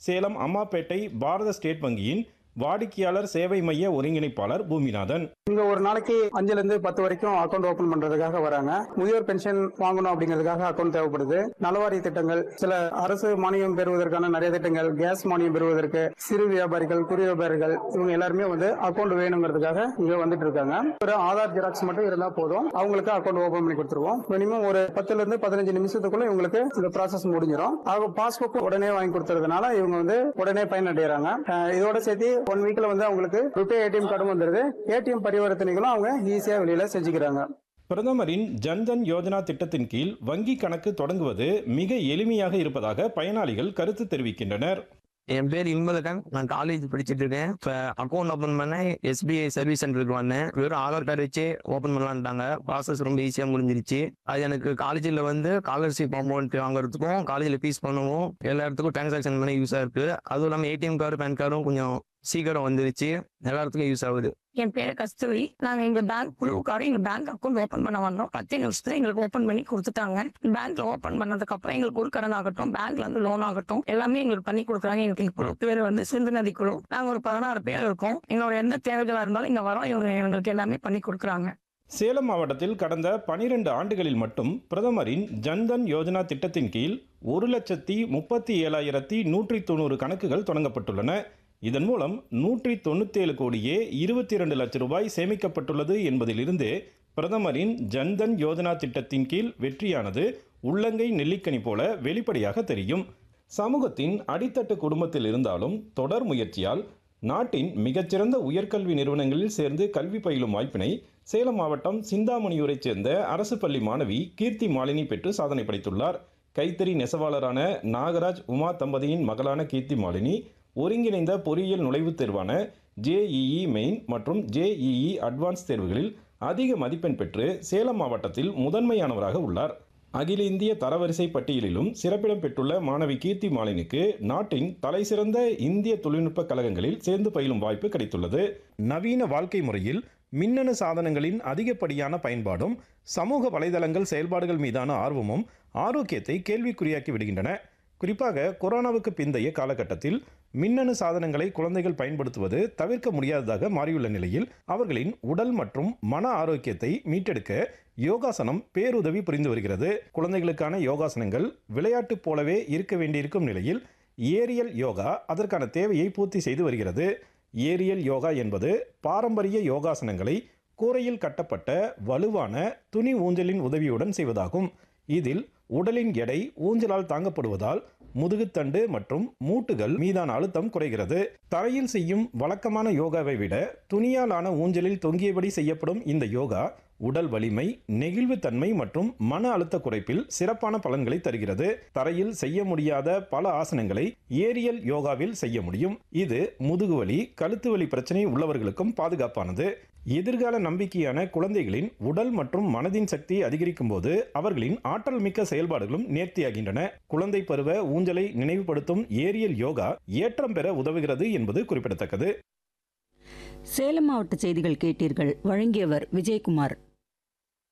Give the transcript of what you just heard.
சேலம் அம்மாப்பேட்டை பாரத state வங்கியின் வாடிக்கையாளர் சேவை மைய ஒருங்கிணைப்பாளர் பூமிநாதன் இங்க ஒரு நாளைக்கு அஞ்சுல இருந்து பத்து வரைக்கும் அக்கௌண்ட் ஓபன் பண்றதுக்காக வராங்க முதியோர் பென்ஷன் வாங்கணும் அப்படிங்கிறதுக்காக அக்கௌண்ட் தேவைப்படுது நலவாரி திட்டங்கள் சில அரசு மானியம் பெறுவதற்கான நிறைய திட்டங்கள் கேஸ் மானியம் பெறுவதற்கு சிறு வியாபாரிகள் குறு வியாபாரிகள் இவங்க எல்லாருமே வந்து அக்கௌண்ட் வேணுங்கிறதுக்காக இங்க வந்துட்டு இருக்காங்க ஒரு ஆதார் ஜெராக்ஸ் மட்டும் இருந்தா போதும் அவங்களுக்கு அக்கௌண்ட் ஓபன் பண்ணி கொடுத்துருவோம் மினிமம் ஒரு பத்துல இருந்து பதினஞ்சு நிமிஷத்துக்குள்ள இவங்களுக்கு இந்த ப்ராசஸ் முடிஞ்சிடும் அவங்க பாஸ்புக் உடனே வாங்கி கொடுத்ததுனால இவங்க வந்து உடனே பயனடைகிறாங்க அஹ் இதோட சேர்த்து ஒன் வீக்ல வந்து அவங்களுக்கு ருபே ஏடிஎம் கார்டும் வந்துருது ஏடிஎம் பரிவர்த்தனைகளும் அவங்க ஈஸியா வெளியில செஞ்சுக்கிறாங்க பிரதமரின் ஜன்தன் யோஜனா திட்டத்தின் கீழ் வங்கி கணக்கு தொடங்குவது மிக எளிமையாக இருப்பதாக பயனாளிகள் கருத்து தெரிவிக்கின்றனர் என் பேர் இன்பதகன் நான் காலேஜ் படிச்சுட்டு இருக்கேன் இப்போ அக்கௌண்ட் ஓப்பன் பண்ண எஸ்பிஐ சர்வீஸ் சென்டருக்கு வந்தேன் வெறும் ஆதார் கார்டு வச்சு ஓப்பன் பண்ணலான்ட்டாங்க ப்ராசஸ் ரொம்ப ஈஸியாக முடிஞ்சிருச்சு அது எனக்கு காலேஜில் வந்து ஸ்காலர்ஷிப் அமௌண்ட் வாங்குறதுக்கும் காலேஜில் ஃபீஸ் பண்ணவும் எல்லா இடத்துக்கும் டிரான்சாக்ஷன் பண்ண யூஸாக இருக்குது அதுவும் இல்லாமல் ஏடிஎம் கார்டு பேன் கார்டும் கொஞ்சம் சீக்கிரம் வந்துருச்சு எல்லா இடத்துக்கும் யூஸ் ஆகுது என் பேரு கஸ்தூரி நாங்க எங்க பேங்க் குழுவுக்கார எங்க பேங்க் அக்கௌண்ட் ஓபன் பண்ண வந்தோம் பத்து நிமிஷத்துல எங்களுக்கு ஓபன் பண்ணி கொடுத்துட்டாங்க பேங்க்ல ஓபன் பண்ணதுக்கு அப்புறம் எங்களுக்கு ஒரு கடன் ஆகட்டும் பேங்க்ல இருந்து லோன் ஆகட்டும் எல்லாமே எங்களுக்கு பண்ணி கொடுக்குறாங்க எங்களுக்கு குழு பேர் வந்து சிந்து நதி குழு நாங்க ஒரு பதினாறு பேர் இருக்கோம் எங்களோட எந்த தேவைகளா இருந்தாலும் இங்க வரோம் இவங்க எங்களுக்கு எல்லாமே பண்ணி கொடுக்குறாங்க சேலம் மாவட்டத்தில் கடந்த பனிரெண்டு ஆண்டுகளில் மட்டும் பிரதமரின் ஜன்தன் யோஜனா திட்டத்தின் கீழ் ஒரு லட்சத்தி முப்பத்தி ஏழாயிரத்தி நூற்றி தொண்ணூறு கணக்குகள் தொடங்கப்பட்டுள்ளன இதன் மூலம் நூற்றி தொண்ணூத்தேழு கோடியே இருபத்தி இரண்டு லட்சம் ரூபாய் சேமிக்கப்பட்டுள்ளது என்பதிலிருந்து பிரதமரின் ஜன்தன் யோஜனா திட்டத்தின் கீழ் வெற்றியானது உள்ளங்கை நெல்லிக்கனி போல வெளிப்படையாக தெரியும் சமூகத்தின் அடித்தட்டு குடும்பத்தில் இருந்தாலும் தொடர் முயற்சியால் நாட்டின் மிகச்சிறந்த உயர்கல்வி நிறுவனங்களில் சேர்ந்து கல்வி பயிலும் வாய்ப்பினை சேலம் மாவட்டம் சிந்தாமணியூரைச் சேர்ந்த அரசு பள்ளி மாணவி கீர்த்தி மாலினி பெற்று சாதனை படைத்துள்ளார் கைத்தறி நெசவாளரான நாகராஜ் உமா தம்பதியின் மகளான கீர்த்தி மாலினி ஒருங்கிணைந்த பொறியியல் நுழைவுத் தேர்வான ஜேஇஇ மெயின் மற்றும் ஜேஇஇ அட்வான்ஸ் தேர்வுகளில் அதிக மதிப்பெண் பெற்று சேலம் மாவட்டத்தில் முதன்மையானவராக உள்ளார் அகில இந்திய தரவரிசை பட்டியலிலும் சிறப்பிடம் பெற்றுள்ள மாணவி கீர்த்தி மாலினிக்கு நாட்டின் தலைசிறந்த இந்திய தொழில்நுட்ப கழகங்களில் சேர்ந்து பயிலும் வாய்ப்பு கிடைத்துள்ளது நவீன வாழ்க்கை முறையில் மின்னணு சாதனங்களின் அதிகப்படியான பயன்பாடும் சமூக வலைதளங்கள் செயல்பாடுகள் மீதான ஆர்வமும் ஆரோக்கியத்தை கேள்விக்குறியாக்கி விடுகின்றன குறிப்பாக கொரோனாவுக்கு பிந்தைய காலகட்டத்தில் மின்னணு சாதனங்களை குழந்தைகள் பயன்படுத்துவது தவிர்க்க முடியாததாக மாறியுள்ள நிலையில் அவர்களின் உடல் மற்றும் மன ஆரோக்கியத்தை மீட்டெடுக்க யோகாசனம் பேருதவி புரிந்து வருகிறது குழந்தைகளுக்கான யோகாசனங்கள் விளையாட்டு போலவே இருக்க வேண்டியிருக்கும் நிலையில் ஏரியல் யோகா அதற்கான தேவையை பூர்த்தி செய்து வருகிறது ஏரியல் யோகா என்பது பாரம்பரிய யோகாசனங்களை கூரையில் கட்டப்பட்ட வலுவான துணி ஊஞ்சலின் உதவியுடன் செய்வதாகும் இதில் உடலின் எடை ஊஞ்சலால் தாங்கப்படுவதால் முதுகுத்தண்டு மற்றும் மூட்டுகள் மீதான அழுத்தம் குறைகிறது தரையில் செய்யும் வழக்கமான யோகாவை விட துணியாலான ஊஞ்சலில் தொங்கியபடி செய்யப்படும் இந்த யோகா உடல் வலிமை நெகிழ்வுத்தன்மை மற்றும் மன அழுத்த குறைப்பில் சிறப்பான பலன்களை தருகிறது தரையில் செய்ய முடியாத பல ஆசனங்களை ஏரியல் யோகாவில் செய்ய முடியும் இது முதுகுவலி கழுத்து வலி பிரச்சனை உள்ளவர்களுக்கும் பாதுகாப்பானது எதிர்கால நம்பிக்கையான குழந்தைகளின் உடல் மற்றும் மனதின் சக்தி அதிகரிக்கும் போது அவர்களின் ஆற்றல் மிக்க செயல்பாடுகளும் நேர்த்தியாகின்றன குழந்தை பருவ ஊஞ்சலை நினைவுபடுத்தும் ஏரியல் யோகா ஏற்றம் பெற உதவுகிறது என்பது குறிப்பிடத்தக்கது சேலம் மாவட்ட செய்திகள் கேட்டீர்கள் வழங்கியவர் விஜயகுமார்